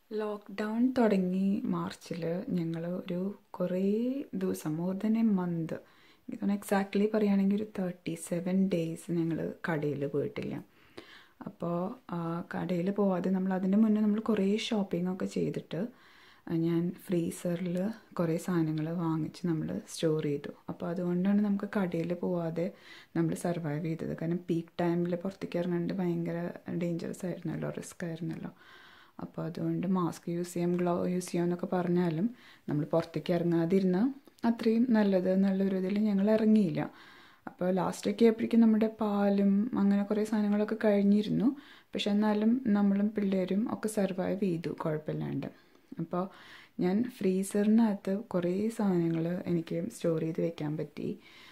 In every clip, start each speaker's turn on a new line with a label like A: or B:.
A: lockdown തുടങ്ങി മാർച്ചിൽ ഞങ്ങൾ ഒരു കുറേ ദിവസം മോർ ദൻ എ മന്ത് എനിക്ക് തോന്നുന്നു എക്സാക്ട്ലി പറയുകയാണെങ്കിൽ ഒരു തേർട്ടി സെവൻ ഡേയ്സ് ഞങ്ങൾ കടയിൽ പോയിട്ടില്ല അപ്പോൾ കടയിൽ പോവാതെ നമ്മൾ അതിന് മുന്നേ നമ്മൾ കുറേ ഷോപ്പിംഗ് ഒക്കെ ചെയ്തിട്ട് ഞാൻ ഫ്രീസറിൽ കുറേ സാധനങ്ങൾ വാങ്ങിച്ച് നമ്മൾ സ്റ്റോർ ചെയ്തു അപ്പോൾ അതുകൊണ്ടാണ് നമുക്ക് കടയിൽ പോവാതെ നമ്മൾ സർവൈവ് ചെയ്തത് കാരണം പീക്ക് ടൈമിൽ പുറത്തേക്ക് ഇറങ്ങാണ്ട് ഭയങ്കര ഡേഞ്ചറസ് ആയിരുന്നല്ലോ റിസ്ക് ആയിരുന്നല്ലോ അപ്പോൾ അതുകൊണ്ട് മാസ്ക് യൂസ് ചെയ്യാം ഗ്ലോ യൂസ് ചെയ്യാം എന്നൊക്കെ പറഞ്ഞാലും നമ്മൾ പുറത്തേക്ക് ഇറങ്ങാതിരുന്നാൽ അത്രയും നല്ലത് എന്നുള്ളൊരു ഇതിൽ ഞങ്ങൾ ഇറങ്ങിയില്ല അപ്പോൾ ലാസ്റ്റൊക്കെ ആയപ്പോഴേക്കും നമ്മുടെ പാലും അങ്ങനെ കുറേ സാധനങ്ങളൊക്കെ കഴിഞ്ഞിരുന്നു പക്ഷെ എന്നാലും നമ്മളും പിള്ളേരും ഒക്കെ സർവൈവ് ചെയ്തു കുഴപ്പമില്ലാണ്ട് അപ്പോൾ ഞാൻ ഫ്രീസറിനകത്ത് കുറേ സാധനങ്ങൾ എനിക്ക് സ്റ്റോർ ചെയ്ത് വെക്കാൻ പറ്റി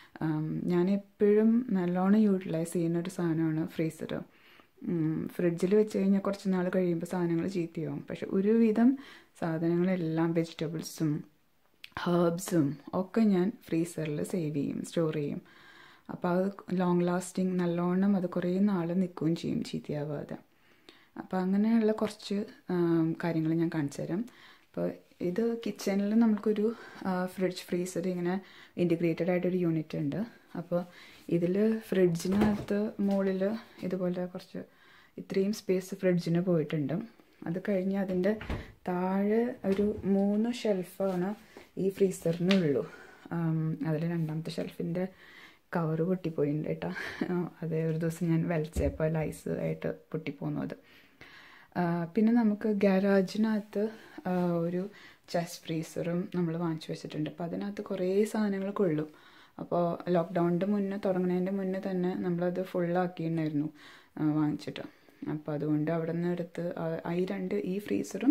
A: ഞാൻ എപ്പോഴും നല്ലോണം യൂട്ടിലൈസ് ചെയ്യുന്ന ഒരു സാധനമാണ് ഫ്രീസർ ഫ്രിഡ്ജിൽ വെച്ച് കഴിഞ്ഞാൽ കുറച്ച് നാൾ കഴിയുമ്പോൾ സാധനങ്ങൾ ചീത്തയാവും പക്ഷെ ഒരുവിധം സാധനങ്ങളെല്ലാം വെജിറ്റബിൾസും ഹേർബ്സും ഒക്കെ ഞാൻ ഫ്രീസറിൽ സേവ് ചെയ്യും സ്റ്റോർ ചെയ്യും അപ്പോൾ അത് ലോങ് ലാസ്റ്റിംഗ് നല്ലോണം അത് കുറേ നാൾ നിൽക്കുകയും ചെയ്യും ചീത്തയാവാതെ അപ്പോൾ അങ്ങനെയുള്ള കുറച്ച് കാര്യങ്ങൾ ഞാൻ കാണിച്ചു തരാം അപ്പോൾ ഇത് കിച്ചണിൽ നമുക്കൊരു ഫ്രിഡ്ജ് ഫ്രീസർ ഇങ്ങനെ ഇൻറ്റിഗ്രേറ്റഡ് ആയിട്ടൊരു യൂണിറ്റ് ഉണ്ട് അപ്പോൾ ഇതിൽ ഫ്രിഡ്ജിനകത്ത് മുകളിൽ ഇതുപോലെ കുറച്ച് ഇത്രയും സ്പേസ് ഫ്രിഡ്ജിന് പോയിട്ടുണ്ട് അത് കഴിഞ്ഞ് അതിൻ്റെ താഴെ ഒരു മൂന്ന് ഷെൽഫാണ് ഈ ഫ്രീസറിനുള്ളൂ അതിൽ രണ്ടാമത്തെ ഷെൽഫിൻ്റെ കവറ് പൊട്ടിപ്പോയിട്ടുണ്ട് കേട്ടോ അതേ ഒരു ദിവസം ഞാൻ വലിച്ചപ്പോൾ ലൈസ് ആയിട്ട് പൊട്ടിപ്പോന്നു അത് പിന്നെ നമുക്ക് ഗാരാജിനകത്ത് ഒരു ചെസ് ഫ്രീസറും നമ്മൾ വാങ്ങിച്ചു വെച്ചിട്ടുണ്ട് അപ്പോൾ അതിനകത്ത് കുറേ സാധനങ്ങൾ കൊള്ളും അപ്പോൾ ലോക്ക്ഡൗണിൻ്റെ മുന്നേ തുടങ്ങുന്നതിൻ്റെ മുന്നേ തന്നെ നമ്മളത് ഫുള്ളാക്കിയിട്ടുണ്ടായിരുന്നു വാങ്ങിച്ചിട്ട് അപ്പോൾ അതുകൊണ്ട് അവിടെ നിന്ന് എടുത്ത് ഈ രണ്ട് ഈ ഫ്രീസറും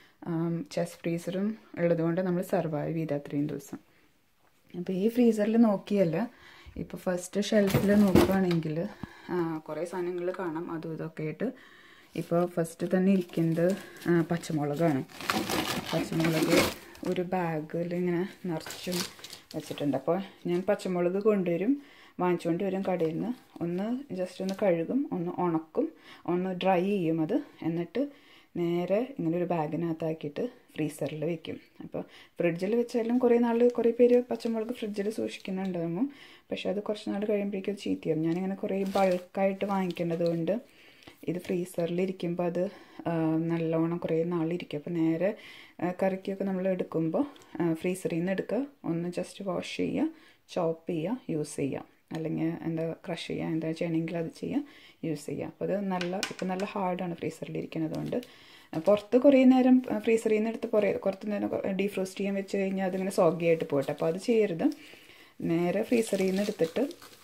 A: ചെസ് ഫ്രീസറും ഉള്ളതുകൊണ്ട് നമ്മൾ സർവൈവ് ചെയ്ത് അത്രയും ദിവസം അപ്പോൾ ഈ ഫ്രീസറിൽ നോക്കിയല്ല ഇപ്പോൾ ഫസ്റ്റ് ഷെൽഫിൽ നോക്കുകയാണെങ്കിൽ കുറേ സാധനങ്ങൾ കാണാം അതും ഇതൊക്കെ ആയിട്ട് ഇപ്പോൾ ഫസ്റ്റ് തന്നെ ഇരിക്കുന്നത് പച്ചമുളകാണ് പച്ചമുളക് ഒരു ബാഗിൽ ഇങ്ങനെ നിറച്ചും വെച്ചിട്ടുണ്ട് അപ്പോൾ ഞാൻ പച്ചമുളക് കൊണ്ടുവരും വാങ്ങിച്ചുകൊണ്ട് വരും കടയിൽ നിന്ന് ഒന്ന് ജസ്റ്റ് ഒന്ന് കഴുകും ഒന്ന് ഉണക്കും ഒന്ന് ഡ്രൈ ചെയ്യും അത് എന്നിട്ട് നേരെ ഇങ്ങനെ ഒരു ബാഗിനകത്താക്കിയിട്ട് ഫ്രീസറിൽ വെക്കും അപ്പോൾ ഫ്രിഡ്ജിൽ വെച്ചാലും കുറേ നാൾ കുറേ പേര് പച്ചമുളക് ഫ്രിഡ്ജിൽ സൂക്ഷിക്കുന്നുണ്ടാകും പക്ഷേ അത് കുറച്ച് നാൾ കഴിയുമ്പോഴേക്കും ചീത്തയാവും ഞാനിങ്ങനെ കുറേ ബൾക്കായിട്ട് വാങ്ങിക്കേണ്ടത് കൊണ്ട് ഇത് ഫ്രീസറിൽ ഇരിക്കുമ്പോൾ അത് നല്ലോണം കുറേ നാളിരിക്കും അപ്പോൾ നേരെ കറിക്കൊക്കെ നമ്മൾ എടുക്കുമ്പോൾ ഫ്രീസറിൽ നിന്ന് എടുക്കുക ഒന്ന് ജസ്റ്റ് വാഷ് ചെയ്യുക ചോപ്പ് ചെയ്യുക യൂസ് ചെയ്യുക അല്ലെങ്കിൽ എന്താ ക്രഷ് ചെയ്യുക എന്താ ചെയ്യണമെങ്കിൽ അത് ചെയ്യുക യൂസ് ചെയ്യുക അപ്പോൾ അത് നല്ല ഇപ്പോൾ നല്ല ഹാർഡാണ് ഫ്രീസറിൽ ഇരിക്കുന്നത് കൊണ്ട് പുറത്ത് കുറേ നേരം ഫ്രീസറിൽ നിന്ന് എടുത്ത് കുറേ കുറച്ച് നേരം ഡീഫ്രോസ്റ്റ് ചെയ്യാൻ വെച്ച് കഴിഞ്ഞാൽ അതിങ്ങനെ സോഗി ആയിട്ട് പോട്ടെ അപ്പോൾ അത് ചെയ്യരുത് നേരെ ഫ്രീസറിൽ നിന്ന് എടുത്തിട്ട്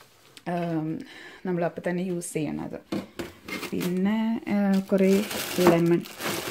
A: നമ്മളപ്പോൾ തന്നെ യൂസ് ചെയ്യണം അത് പിന്നെ കുറേ ലെമൺ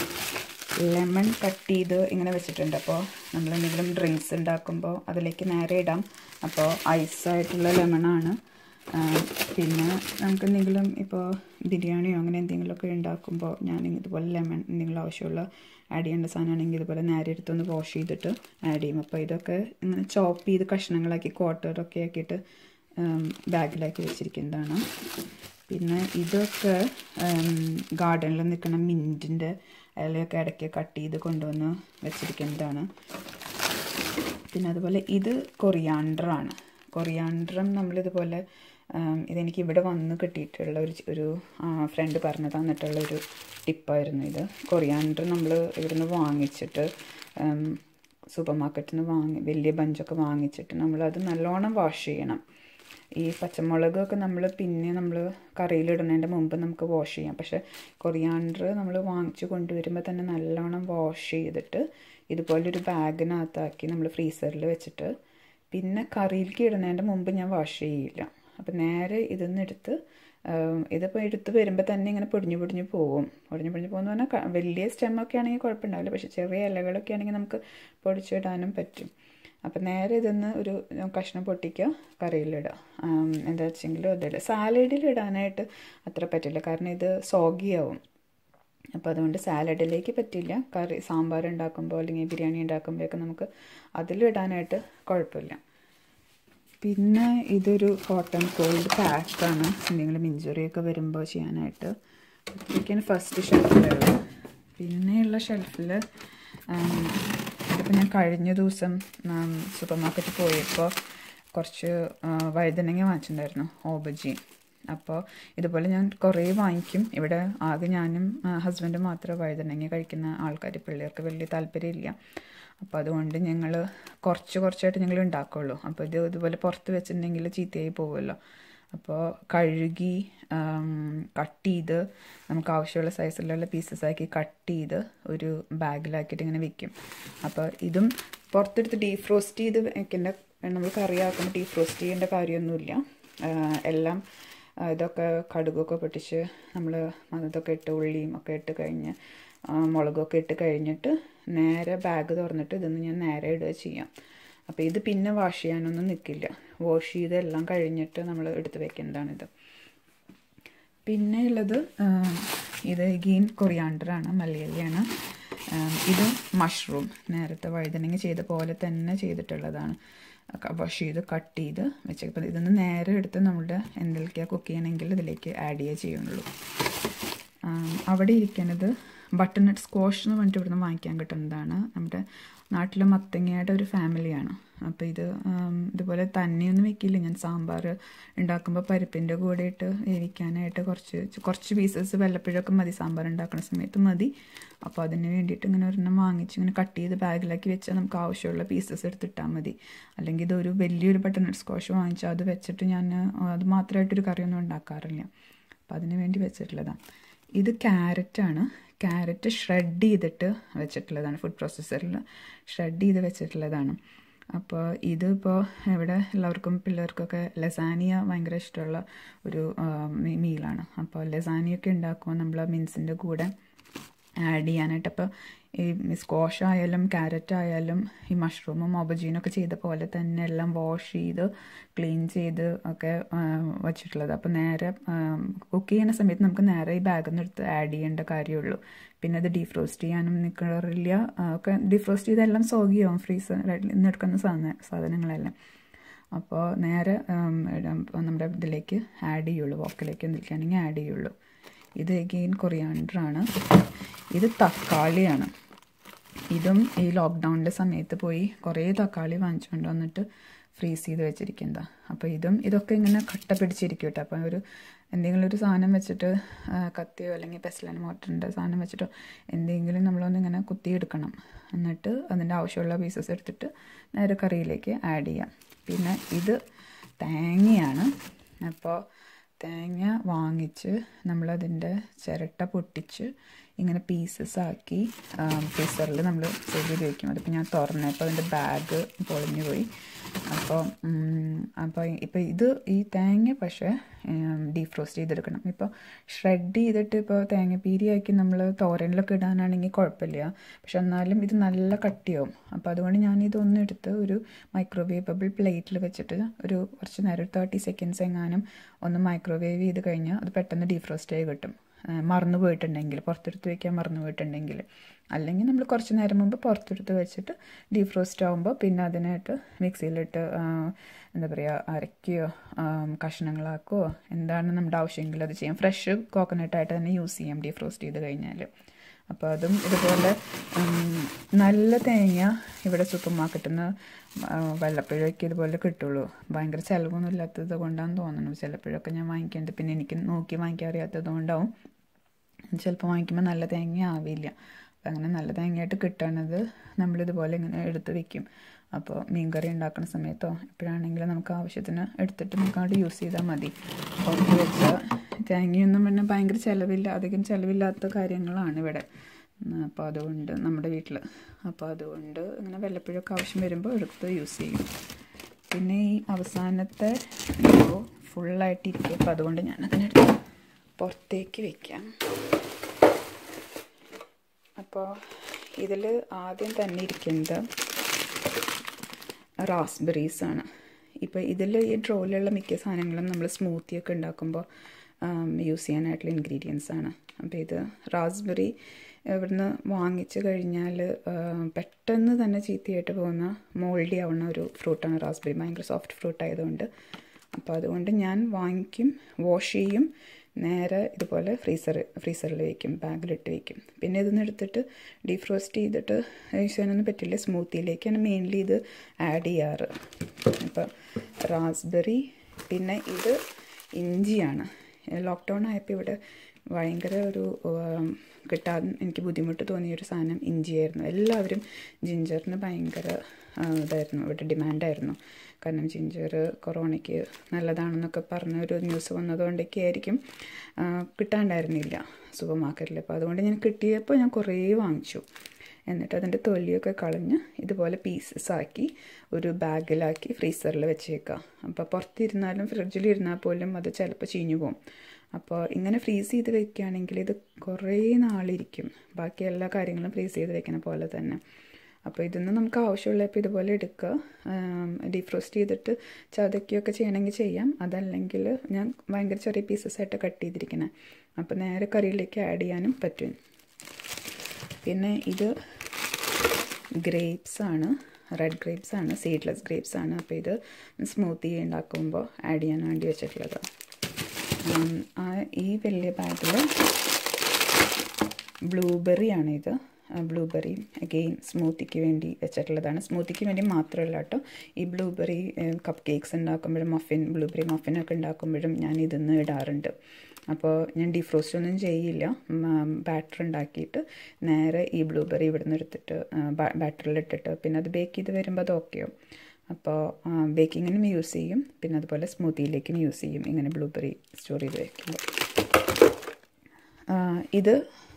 A: ലെമൺ കട്ട് ചെയ്ത് ഇങ്ങനെ വെച്ചിട്ടുണ്ട് അപ്പോൾ നമ്മൾ എന്തെങ്കിലും ഡ്രിങ്ക്സ് ഉണ്ടാക്കുമ്പോൾ അതിലേക്ക് നേരെ ഇടാം അപ്പോൾ ഐസായിട്ടുള്ള ലെമണാണ് പിന്നെ നമുക്ക് എന്തെങ്കിലും ഇപ്പോൾ ബിരിയാണിയോ അങ്ങനെ എന്തെങ്കിലുമൊക്കെ ഉണ്ടാക്കുമ്പോൾ ഞാൻ ഇതുപോലെ ലെമൺ എന്തെങ്കിലും ആവശ്യമുള്ള ആഡ് ചെയ്യേണ്ട സാധനമാണെങ്കിൽ ഇതുപോലെ നേരെ എടുത്തൊന്ന് വാഷ് ചെയ്തിട്ട് ആഡ് ചെയ്യും അപ്പോൾ ഇതൊക്കെ ഇങ്ങനെ ചോപ്പ് ചെയ്ത് കഷ്ണങ്ങളാക്കി ക്വാർട്ടറൊക്കെ ആക്കിയിട്ട് ബാഗിലാക്കി വെച്ചിരിക്കുന്നതാണ് പിന്നെ ഇതൊക്കെ ഗാർഡനിൽ നിൽക്കുന്ന മിൻറ്റിൻ്റെ ഇലയൊക്കെ ഇടയ്ക്ക് കട്ട് ചെയ്ത് കൊണ്ടുവന്ന് വെച്ചിരിക്കുന്നതാണ് പിന്നെ അതുപോലെ ഇത് കൊറിയാണ്ടറാണ് കൊറിയാണ്ടറും നമ്മളിതുപോലെ ഇതെനിക്ക് ഇവിടെ വന്ന് കിട്ടിയിട്ടുള്ള ഒരു ഒരു ഫ്രണ്ട് പറഞ്ഞു തന്നിട്ടുള്ള ഒരു ടിപ്പായിരുന്നു ഇത് കൊറിയാണ്ടർ നമ്മൾ ഇവിടുന്ന് വാങ്ങിച്ചിട്ട് സൂപ്പർ മാർക്കറ്റിൽ നിന്ന് വാങ്ങി വലിയ ബഞ്ചൊക്കെ വാങ്ങിച്ചിട്ട് നമ്മളത് നല്ലോണം വാഷ് ചെയ്യണം ഈ പച്ചമുളകൊക്കെ നമ്മൾ പിന്നെ നമ്മൾ കറിയിലിടുന്നതിൻ്റെ മുമ്പ് നമുക്ക് വാഷ് ചെയ്യാം പക്ഷെ കൊറിയാണ്ടർ നമ്മൾ വാങ്ങിച്ചു കൊണ്ടുവരുമ്പോൾ തന്നെ നല്ലോണം വാഷ് ചെയ്തിട്ട് ഇതുപോലൊരു ബാഗിനകത്താക്കി നമ്മൾ ഫ്രീസറിൽ വെച്ചിട്ട് പിന്നെ കറിയിലേക്ക് ഇടുന്നതിൻ്റെ മുമ്പ് ഞാൻ വാഷ് ചെയ്യില്ല അപ്പം നേരെ ഇതിന്ന് എടുത്ത് ഇതിപ്പോൾ എടുത്ത് വരുമ്പോൾ തന്നെ ഇങ്ങനെ പൊടിഞ്ഞു പൊടിഞ്ഞു പോകും പൊടിഞ്ഞു പൊടിഞ്ഞു പോകുന്ന പറഞ്ഞാൽ വലിയ സ്റ്റെമ്മൊക്കെ ആണെങ്കിൽ കുഴപ്പമുണ്ടാവില്ല പക്ഷെ ചെറിയ ഇലകളൊക്കെ ആണെങ്കിൽ നമുക്ക് പൊടിച്ചിടാനും പറ്റും അപ്പം നേരെ ഇതൊന്ന് ഒരു കഷ്ണം പൊട്ടിക്കുക കറിയിലിടുക എന്താ വെച്ചെങ്കിൽ അതിൽ സാലഡിൽ ഇടാനായിട്ട് അത്ര പറ്റില്ല കാരണം ഇത് സോഗിയാവും അപ്പോൾ അതുകൊണ്ട് സാലഡിലേക്ക് പറ്റില്ല കറി സാമ്പാർ ഉണ്ടാക്കുമ്പോൾ അല്ലെങ്കിൽ ബിരിയാണി ഉണ്ടാക്കുമ്പോഴൊക്കെ നമുക്ക് അതിലിടാനായിട്ട് കുഴപ്പമില്ല പിന്നെ ഇതൊരു ഹോട്ട് ആൻഡ് കോൾഡ് പാക്കാണ് എന്തെങ്കിലും ഇഞ്ചുറിയൊക്കെ വരുമ്പോൾ ചെയ്യാനായിട്ട് ഇതൊക്കെയാണ് ഫസ്റ്റ് ഷെൽഫിലുള്ളത് പിന്നെ എന്നുള്ള ഷെൽഫിൽ ഇതിപ്പോൾ ഞാൻ കഴിഞ്ഞ ദിവസം സൂപ്പർ മാർക്കറ്റിൽ പോയപ്പോൾ കുറച്ച് ആ, വഴുതനങ്ങ വാങ്ങിച്ചിട്ടുണ്ടായിരുന്നു ഓബജി അപ്പോൾ ഇതുപോലെ ഞാൻ കുറേ വാങ്ങിക്കും ഇവിടെ ആകെ ഞാനും ഹസ്ബൻഡും മാത്രമേ വഴുതനങ്ങ കഴിക്കുന്ന ആൾക്കാർ പിള്ളേർക്ക് വലിയ താല്പര്യമില്ല അപ്പോൾ അതുകൊണ്ട് ഞങ്ങൾ കുറച്ച് കുറച്ചായിട്ട് ഞങ്ങൾ ഉണ്ടാക്കുള്ളൂ അപ്പോൾ ഇത് ഇതുപോലെ പുറത്ത് വെച്ചിട്ടുണ്ടെങ്കിൽ ചീത്തയായി പോകുമല്ലോ അപ്പോൾ കഴുകി കട്ട് ചെയ്ത് നമുക്ക് ആവശ്യമുള്ള സൈസിലുള്ള പീസസ് ആക്കി കട്ട് ചെയ്ത് ഒരു ബാഗിലാക്കിയിട്ട് ഇങ്ങനെ വെക്കും അപ്പോൾ ഇതും പുറത്തെടുത്ത് ഡീഫ്രോസ്റ്റ് ചെയ്ത് വെക്കേണ്ട നമ്മൾ കറിയാക്കുമ്പോൾ ഡീഫ്രോസ്റ്റ് ചെയ്യേണ്ട കാര്യമൊന്നുമില്ല ആ, എല്ലാം ആ, ഇതൊക്കെ കടുകൊക്കെ പൊട്ടിച്ച് നമ്മൾ ഇതൊക്കെ ഇട്ട് ഉള്ളിയും ഒക്കെ ഇട്ട് കഴിഞ്ഞ് ആ, മുളകൊക്കെ ഇട്ട് കഴിഞ്ഞിട്ട് നേരെ ബാഗ് തുറന്നിട്ട് ഇതൊന്ന് ഞാൻ നേരെ ഇടുക ചെയ്യാം അപ്പോൾ ഇത് പിന്നെ വാഷ് ചെയ്യാനൊന്നും നിൽക്കില്ല വാഷ് ചെയ്ത് എല്ലാം കഴിഞ്ഞിട്ട് നമ്മൾ എടുത്ത് വെക്കുന്നതാണിത് പിന്നെ ഉള്ളത് ആ, ഇത് ഗീൻ കൊറിയാണ്ടറാണ് മലയാളിയാണ് ആ, ഇത് മഷ്റൂം നേരത്തെ വഴുതനങ്ങ ചെയ്ത പോലെ തന്നെ ചെയ്തിട്ടുള്ളതാണ് വാഷ് ചെയ്ത് കട്ട് ചെയ്ത് വെച്ചപ്പോൾ ഇതൊന്ന് നേരെ എടുത്ത് നമ്മുടെ എന്തൊക്കെയാണ് കുക്ക് ചെയ്യണമെങ്കിൽ ഇതിലേക്ക് ആഡ് ചെയ്യുക ചെയ്യുന്നുള്ളൂ ആം, അവിടെ ഇരിക്കുന്നത് ബട്ടർനട്ട് സ്ക്വാഷ് എന്ന് പറഞ്ഞിട്ട് ഇവിടുന്ന് വാങ്ങിക്കാൻ കിട്ടുന്നതാണ് നമ്മുടെ നാട്ടിലെ മത്തങ്ങയുടെ ഒരു ഫാമിലിയാണ് അപ്പോൾ ഇത് ആം, ഇതുപോലെ തന്നെയൊന്നും വെക്കില്ല ഞാൻ സാമ്പാർ ഉണ്ടാക്കുമ്പോൾ പരിപ്പിൻ്റെ കൂടെ ഇട്ട് വേവിക്കാനായിട്ട് കുറച്ച് കുറച്ച് പീസസ് വല്ലപ്പോഴൊക്കെ മതി സാമ്പാർ ഉണ്ടാക്കുന്ന സമയത്ത് മതി അപ്പോൾ അതിന് വേണ്ടിയിട്ട് ഇങ്ങനെ ഒരെണ്ണം വാങ്ങിച്ച് ഇങ്ങനെ കട്ട് ചെയ്ത് ബാഗിലാക്കി വെച്ചാൽ നമുക്ക് ആവശ്യമുള്ള പീസസ് എടുത്തിട്ടാൽ മതി അല്ലെങ്കിൽ ഇതൊരു വലിയൊരു ബട്ടർനട്ട് സ്ക്വാഷ് വാങ്ങിച്ചാൽ അത് വെച്ചിട്ട് ഞാൻ അത് മാത്രമായിട്ടൊരു കറിയൊന്നും ഉണ്ടാക്കാറില്ല അപ്പോൾ അതിന് വേണ്ടി വെച്ചിട്ടുള്ളതാണ് ഇത് ക്യാരറ്റാണ് ക്യാരറ്റ് ഷ്രെഡ് ചെയ്തിട്ട് വെച്ചിട്ടുള്ളതാണ് ഫുഡ് പ്രോസസ്സറിൽ ഷ്രെഡ് ചെയ്ത് വെച്ചിട്ടുള്ളതാണ് അപ്പോൾ ഇതിപ്പോൾ ഇവിടെ എല്ലാവർക്കും പിള്ളേർക്കൊക്കെ ലസാനിയ ഭയങ്കര ഇഷ്ടമുള്ള ഒരു ആ, മീ- മീലാണ് അപ്പോൾ ലസാനിയൊക്കെ ഉണ്ടാക്കുമ്പോൾ നമ്മൾ മിൻസിൻ്റെ കൂടെ ആഡ് ചെയ്യാനായിട്ട് അപ്പോൾ ഈ സ്ക്വാഷ് ആയാലും ക്യാരറ്റ് ആയാലും ഈ മഷ്റൂമും ഒബജീനൊക്കെ ചെയ്ത പോലെ തന്നെ എല്ലാം വാഷ് ചെയ്ത് ക്ലീൻ ചെയ്ത് ഒക്കെ ആ, വച്ചിട്ടുള്ളത് അപ്പോൾ നേരെ കുക്ക് ചെയ്യുന്ന സമയത്ത് നമുക്ക് നേരെ ഈ ബാഗിൽ നിന്ന് എടുത്ത് ആഡ് ചെയ്യേണ്ട കാര്യമുള്ളൂ പിന്നെ അത് ഡീഫ്രോസ്റ്റ് ചെയ്യാനും നിൽക്കാറില്ല ആ, ഒക്കെ ഡീഫ്രോസ്റ്റ് ചെയ്തെല്ലാം സോഗിയാവും ഫ്രീസർ നിന്ന് എടുക്കുന്ന സാധന സാധനങ്ങളെല്ലാം അപ്പോൾ നേരെ ഉം, ഇടാം- നമ്മുടെ ഇതിലേക്ക് ആഡ് ചെയ്യുള്ളൂ വോക്കിലേക്ക് എന്തിലേക്കാണെങ്കിൽ ആഡ് ചെയ്യുള്ളൂ ഇത് എഗെയിൻ കൊറിയാണ്ടറാണ് ഇത് തക്കാളിയാണ് ഇതും ഈ ലോക്ക്ഡൗണിൻ്റെ സമയത്ത് പോയി കുറേ തക്കാളി വാങ്ങിച്ചുകൊണ്ട് വന്നിട്ട് ഫ്രീസ് ചെയ്ത് വെച്ചിരിക്കുന്നതാണ് അപ്പോൾ ഇതും ഇതൊക്കെ ഇങ്ങനെ കട്ട പിടിച്ചിരിക്കും കേട്ടോ അപ്പോൾ ഒരു എന്തെങ്കിലും ഒരു സാധനം വെച്ചിട്ട് ആ, കത്തിയോ അല്ലെങ്കിൽ പെസ്ലൻ മോട്ടറിൻ്റെ സാധനം വെച്ചിട്ടോ എന്തെങ്കിലും നമ്മളൊന്ന് ഇങ്ങനെ കുത്തിയെടുക്കണം എന്നിട്ട് അതിൻ്റെ ആവശ്യമുള്ള പീസസ് എടുത്തിട്ട് നേരെ കറിയിലേക്ക് ആഡ് ചെയ്യാം പിന്നെ ഇത് തേങ്ങയാണ് അപ്പോൾ തേങ്ങ വാങ്ങിച്ച് നമ്മളതിൻ്റെ ചിരട്ട പൊട്ടിച്ച് ഇങ്ങനെ പീസസ് ആക്കി ഫ്രീസറിൽ നമ്മൾ സേവ് ചെയ്ത് വെക്കും അതിപ്പോൾ ഞാൻ തുറന്നപ്പോൾ അതിൻ്റെ ബാഗ് പൊളിഞ്ഞു പോയി അപ്പോൾ അപ്പോൾ ഇപ്പോൾ ഇത് ഈ തേങ്ങ പക്ഷേ ഡീഫ്രോസ്റ്റ് ചെയ്തെടുക്കണം ഇപ്പോൾ ഷ്രെഡ് ചെയ്തിട്ട് ഇപ്പോൾ തേങ്ങപ്പീരിയാക്കി നമ്മൾ തോരനിലൊക്കെ ഇടാനാണെങ്കിൽ കുഴപ്പമില്ല പക്ഷെ എന്നാലും ഇത് നല്ല കട്ടിയാവും അപ്പോൾ അതുകൊണ്ട് ഞാൻ ഇതൊന്നും എടുത്ത് ഒരു മൈക്രോവേവബിൾ പ്ലേറ്റിൽ വെച്ചിട്ട് ഒരു കുറച്ച് നേരം ഒരു തേർട്ടി സെക്കൻഡ്സ് എങ്ങാനും ഒന്ന് മൈക്രോവേവ് ചെയ്ത് കഴിഞ്ഞാൽ അത് പെട്ടെന്ന് ഡീഫ്രോസ്റ്റ് ആയി കിട്ടും ആ, മറന്നു പോയിട്ടുണ്ടെങ്കിൽ പുറത്തെടുത്ത് വയ്ക്കാൻ മറന്നു പോയിട്ടുണ്ടെങ്കിൽ അല്ലെങ്കിൽ നമ്മൾ കുറച്ച് നേരം മുമ്പ് പുറത്തെടുത്ത് വെച്ചിട്ട് ഡീഫ്രോസ്റ്റ് ആകുമ്പോൾ പിന്നെ അതിനായിട്ട് മിക്സിയിലിട്ട് ആ, എന്താ പറയുക അരയ്ക്കുകയോ ആ, കഷ്ണങ്ങളാക്കുകയോ എന്താണ് നമ്മുടെ ആവശ്യമെങ്കിൽ അത് ചെയ്യാം ഫ്രഷ് കോക്കനട്ടായിട്ട് തന്നെ യൂസ് ചെയ്യാം ഡീഫ്രോസ്റ്റ് ചെയ്ത് കഴിഞ്ഞാൽ അപ്പോൾ അതും ഇതുപോലെ ഉം, നല്ല തേങ്ങ ഇവിടെ സൂപ്പർ മാർക്കറ്റിൽ നിന്ന് വല്ലപ്പോഴൊക്കെ ഇതുപോലെ കിട്ടുള്ളൂ ഭയങ്കര ചിലവൊന്നും ഇല്ലാത്തത് കൊണ്ടാണെന്ന് തോന്നുന്നു ചിലപ്പോഴൊക്കെ ഞാൻ വാങ്ങിക്കേണ്ടത് പിന്നെ എനിക്ക് നോക്കി വാങ്ങിക്കാൻ അറിയാത്തത് കൊണ്ടാവും ചിലപ്പോൾ വാങ്ങിക്കുമ്പോൾ നല്ല തേങ്ങ ആവില്ല അപ്പം അങ്ങനെ നല്ല തേങ്ങയായിട്ട് കിട്ടണത് നമ്മളിതുപോലെ ഇങ്ങനെ എടുത്ത് വെക്കും അപ്പോൾ മീൻകറി ഉണ്ടാക്കുന്ന സമയത്തോ എപ്പോഴാണെങ്കിലും നമുക്ക് ആവശ്യത്തിന് എടുത്തിട്ട് നമുക്ക് അങ്ങോട്ട് യൂസ് ചെയ്താൽ മതി പുറത്ത് വെച്ച തേങ്ങയൊന്നും പിന്നെ ഭയങ്കര ചിലവില്ല അധികം ചിലവില്ലാത്ത കാര്യങ്ങളാണ് ഇവിടെ അപ്പോൾ അതുകൊണ്ട് നമ്മുടെ വീട്ടിൽ അപ്പോൾ അതുകൊണ്ട് ഇങ്ങനെ വല്ലപ്പോഴൊക്കെ ആവശ്യം വരുമ്പോൾ എടുത്ത് യൂസ് ചെയ്യും പിന്നെ ഈ അവസാനത്തെ ഫുള്ളായിട്ട് ഇരിക്കും അപ്പോൾ അതുകൊണ്ട് ഞാനതിനെടുത്ത് പുറത്തേക്ക് വെക്കാം അപ്പോൾ ഇതിൽ ആദ്യം തന്നെ ഇരിക്കുന്നത് റാസ്ബെറീസ് ആണ് ഇപ്പോൾ ഇതിൽ ഈ ഡ്രോയിലുള്ള മിക്ക സാധനങ്ങളും നമ്മൾ സ്മൂത്തിയൊക്കെ ഉണ്ടാക്കുമ്പോൾ യൂസ് ചെയ്യാനായിട്ടുള്ള ഇൻഗ്രീഡിയൻസ് ആണ് അപ്പോൾ ഇത് റാസ്ബെറി ഇവിടുന്ന് വാങ്ങിച്ചു കഴിഞ്ഞാൽ പെട്ടെന്ന് തന്നെ ചീത്തയായിട്ട് പോകുന്ന മോൾഡി ആവുന്ന ഒരു ഫ്രൂട്ടാണ് റാസ്ബെറി ഭയങ്കര സോഫ്റ്റ് ഫ്രൂട്ട് ആയതുകൊണ്ട് അപ്പോൾ അതുകൊണ്ട് ഞാൻ വാങ്ങിക്കും വാഷ് ചെയ്യും നേരെ ഇതുപോലെ ഫ്രീസർ ഫ്രീസറിൽ വയ്ക്കും ബാഗിലിട്ട് വയ്ക്കും പിന്നെ ഇതൊന്ന് എടുത്തിട്ട് ഡീഫ്രോസ്റ്റ് ചെയ്തിട്ട് യൂസ് ചെയ്യാനൊന്നും പറ്റില്ല സ്മൂത്തിയിലേക്കാണ് മെയിൻലി ഇത് ആഡ് ചെയ്യാറ് അപ്പോൾ റാസ്ബെറി പിന്നെ ഇത് ഇഞ്ചിയാണ് ലോക്ക്ഡൗൺ ആയപ്പോൾ ഇവിടെ ഭയങ്കര ഒരു കിട്ടാൻ എനിക്ക് ബുദ്ധിമുട്ട് തോന്നിയൊരു സാധനം ഇഞ്ചിയായിരുന്നു എല്ലാവരും ജിഞ്ചറിന് ഭയങ്കര ഇതായിരുന്നു ഇവിടെ ഡിമാൻഡായിരുന്നു കാരണം ജിഞ്ചർ കൊറോണയ്ക്ക് നല്ലതാണെന്നൊക്കെ പറഞ്ഞ ഒരു ന്യൂസ് വന്നതുകൊണ്ടൊക്കെ ആയിരിക്കും കിട്ടാണ്ടായിരുന്നില്ല സൂപ്പർ മാർക്കറ്റിൽ അപ്പോൾ അതുകൊണ്ട് ഞാൻ കിട്ടിയപ്പോൾ ഞാൻ കുറേ വാങ്ങിച്ചു എന്നിട്ട് അതിൻ്റെ തൊലിയൊക്കെ കളഞ്ഞ് ഇതുപോലെ പീസസ് ആക്കി ഒരു ബാഗിലാക്കി ഫ്രീസറിൽ വെച്ചേക്കാം അപ്പോൾ പുറത്തിരുന്നാലും ഫ്രിഡ്ജിലിരുന്നാൽ പോലും അത് ചിലപ്പോൾ ചീഞ്ഞു പോകും അപ്പോൾ ഇങ്ങനെ ഫ്രീസ് ചെയ്ത് വെക്കുകയാണെങ്കിൽ ഇത് കുറേ നാളിരിക്കും ബാക്കി എല്ലാ കാര്യങ്ങളും ഫ്രീസ് ചെയ്ത് വെക്കണ പോലെ തന്നെ അപ്പോൾ ഇതൊന്നും നമുക്ക് ആവശ്യമുള്ളപ്പോൾ ഇതുപോലെ എടുക്കുക ഡീഫ്രോസ്റ്റ് ചെയ്തിട്ട് ചതയ്ക്കുകയൊക്കെ ചെയ്യണമെങ്കിൽ ചെയ്യാം അതല്ലെങ്കിൽ ഞാൻ ഭയങ്കര ചെറിയ പീസസ് ആയിട്ട് കട്ട് ചെയ്തിരിക്കണേ അപ്പോൾ നേരെ കറിയിലേക്ക് ആഡ് ചെയ്യാനും പറ്റും പിന്നെ ഇത് ഗ്രേപ്സ് ആണ് റെഡ് ഗ്രേപ്സ് ആണ് സീഡ്ലെസ് ഗ്രേപ്സ് ആണ് അപ്പോൾ ഇത് സ്മൂത്തി ഉണ്ടാക്കുമ്പോൾ ആഡ് ചെയ്യാൻ വേണ്ടി വെച്ചിട്ടുള്ളത് ഈ വലിയ ബാഗിൽ ബ്ലൂബെറി ആണ് ഇത് ബ്ലൂബെറി അഗെയിൻ സ്മൂത്തിക്ക് വേണ്ടി വെച്ചിട്ടുള്ളതാണ് സ്മൂത്തിക്ക് വേണ്ടി മാത്രമല്ല കേട്ടോ ഈ ബ്ലൂബെറി കപ്പ് കേക്ക്സ് ഉണ്ടാക്കുമ്പോഴും മഫിൻ ബ്ലൂബെറി മഫിനൊക്കെ ഉണ്ടാക്കുമ്പോഴും ഞാൻ ഇതിന്ന് ഇടാറുണ്ട് അപ്പോൾ ഞാൻ ഡീഫ്രോസ്റ്റ് ഒന്നും ചെയ്യില്ല ബാറ്റർ ഉണ്ടാക്കിയിട്ട് നേരെ ഈ ബ്ലൂബെറി ഇവിടെ നിന്ന് എടുത്തിട്ട് ബാറ്ററിൽ ഇട്ടിട്ട് പിന്നെ അത് ബേക്ക് ചെയ്ത് വരുമ്പോൾ അത് ഓക്കെയോ അപ്പോൾ ബേക്കിങ്ങിനും യൂസ് ചെയ്യും പിന്നെ അതുപോലെ സ്മൂത്തിയിലേക്കും യൂസ് ചെയ്യും ഇങ്ങനെ ബ്ലൂബെറി സ്റ്റോർ ചെയ്ത് വയ്ക്കുമ്പോൾ ഇത്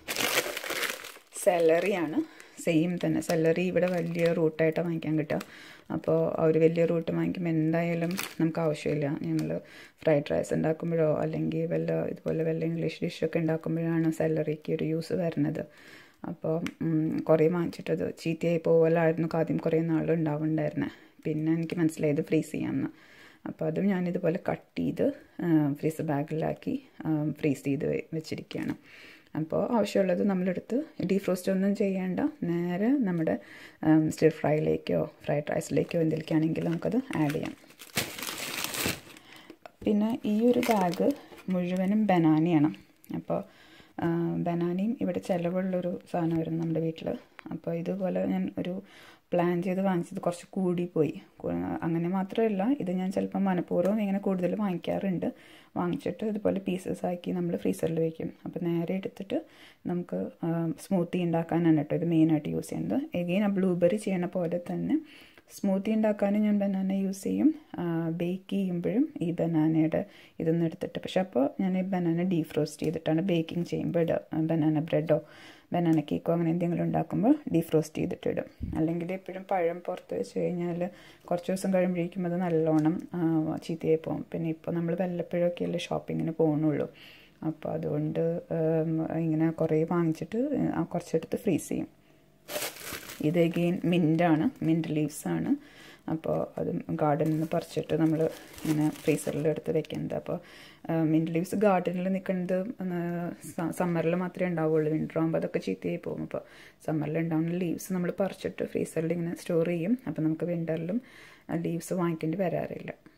A: സെലറിയാണ് സെയിം തന്നെ സെലറി ഇവിടെ വലിയ റൂട്ടായിട്ട് വാങ്ങിക്കാൻ കിട്ടുക അപ്പോൾ ഒരു വലിയ റൂട്ട് വാങ്ങിക്കുമ്പോൾ എന്തായാലും നമുക്ക് ആവശ്യമില്ല ഞങ്ങൾ ഫ്രൈഡ് റൈസ് ഉണ്ടാക്കുമ്പോഴോ അല്ലെങ്കിൽ വല്ല ഇതുപോലെ വല്ല ഇംഗ്ലീഷ് ഡിഷൊക്കെ ഉണ്ടാക്കുമ്പോഴാണ് സെലറിക്ക് ഒരു യൂസ് വരുന്നത് അപ്പോൾ കുറേ വാങ്ങിച്ചിട്ടത് ചീത്തയായി പോകലായിരുന്നു ആദ്യം കുറേ നാൾ ഉണ്ടാവുന്നുണ്ടായിരുന്നത് പിന്നെ എനിക്ക് മനസ്സിലായത് ഫ്രീസ് ചെയ്യാമെന്ന് അപ്പോൾ അതും ഞാനിതുപോലെ കട്ട് ചെയ്ത് ഫ്രീസർ ബാഗിലാക്കി ഫ്രീസ് ചെയ്ത് വെച്ചിരിക്കുകയാണ് അപ്പോൾ ആവശ്യമുള്ളത് നമ്മളെടുത്ത് ഡീഫ്രോസ്റ്റ് ഒന്നും ചെയ്യേണ്ട നേരെ നമ്മുടെ സ്റ്റിർ ഫ്രൈയിലേക്കോ ഫ്രൈഡ് റൈസിലേക്കോ എന്തിലേക്കാണെങ്കിലും നമുക്കത് ആഡ് ചെയ്യാം പിന്നെ ഈ ഒരു ബാഗ് മുഴുവനും ബനാനയാണ് അപ്പോൾ ബനാനയും ഇവിടെ ചിലവുള്ളൊരു സാധനമായിരുന്നു നമ്മുടെ വീട്ടിൽ അപ്പോൾ ഇതുപോലെ ഞാൻ ഒരു പ്ലാൻ ചെയ്ത് വാങ്ങിച്ചത് കുറച്ച് കൂടിപ്പോയി അങ്ങനെ മാത്രമല്ല ഇത് ഞാൻ ചിലപ്പോൾ മനഃപൂർവ്വം ഇങ്ങനെ കൂടുതൽ വാങ്ങിക്കാറുണ്ട് വാങ്ങിച്ചിട്ട് ഇതുപോലെ പീസസ് ആക്കി നമ്മൾ ഫ്രീസറിൽ വയ്ക്കും അപ്പോൾ നേരെ എടുത്തിട്ട് നമുക്ക് സ്മൂത്തി ഉണ്ടാക്കാനാണ് കേട്ടോ ഇത് മെയിനായിട്ട് യൂസ് ചെയ്യുന്നത് എഗെയിൻ ആ ബ്ലൂബെറി ചെയ്യണ പോലെ തന്നെ സ്മൂത്തി ഉണ്ടാക്കാനും ഞാൻ ബനാന യൂസ് ചെയ്യും ബേക്ക് ചെയ്യുമ്പോഴും ഈ ബനാനയുടെ ഇതൊന്നും എടുത്തിട്ട് പക്ഷെ അപ്പോൾ ഞാൻ ഈ ബനാന ഡീഫ്രോസ്റ്റ് ചെയ്തിട്ടാണ് ബേക്കിംഗ് ചെയ്യുമ്പോൾ ഇടുക ബനാന ബ്രെഡോ ബനാന കേക്കോ അങ്ങനെ എന്തെങ്കിലും ഉണ്ടാക്കുമ്പോൾ ഡീഫ്രോസ്റ്റ് ചെയ്തിട്ട് ഇടും അല്ലെങ്കിൽ എപ്പോഴും പഴം പുറത്ത് വെച്ച് കഴിഞ്ഞാൽ കുറച്ച് ദിവസം കഴിയുമ്പോഴേക്കും അത് നല്ലോണം ചീത്തയായി പോകും പിന്നെ ഇപ്പോൾ നമ്മൾ വല്ലപ്പോഴൊക്കെയല്ലേ ഷോപ്പിങ്ങിന് പോകണുള്ളൂ അപ്പോൾ അതുകൊണ്ട് ഇങ്ങനെ കുറേ വാങ്ങിച്ചിട്ട് കുറച്ചെടുത്ത് ഫ്രീസ് ചെയ്യും ഇത് അഗെയിൻ മിൻ്റാണ് മിൻറ്റ് ലീവ്സ് ആണ് അപ്പോൾ അത് ഗാർഡനിൽ നിന്ന് പറിച്ചിട്ട് നമ്മൾ ഇങ്ങനെ ഫ്രീസറിൽ എടുത്ത് വെക്കുന്നത് അപ്പോൾ മിൻറ്റ് ലീവ്സ് ഗാർഡനിൽ നിൽക്കുന്നത് സമ്മറിൽ മാത്രമേ ഉണ്ടാവുള്ളൂ വിൻ്റർ ആകുമ്പോൾ അതൊക്കെ ചീത്തയായി പോകും അപ്പോൾ സമ്മറിൽ ഉണ്ടാവുന്ന ലീവ്സ് നമ്മൾ പറിച്ചിട്ട് ഫ്രീസറിൽ ഇങ്ങനെ സ്റ്റോർ ചെയ്യും അപ്പോൾ നമുക്ക് വിൻ്ററിലും ലീവ്സ് വാങ്ങിക്കേണ്ടി വരാറില്ല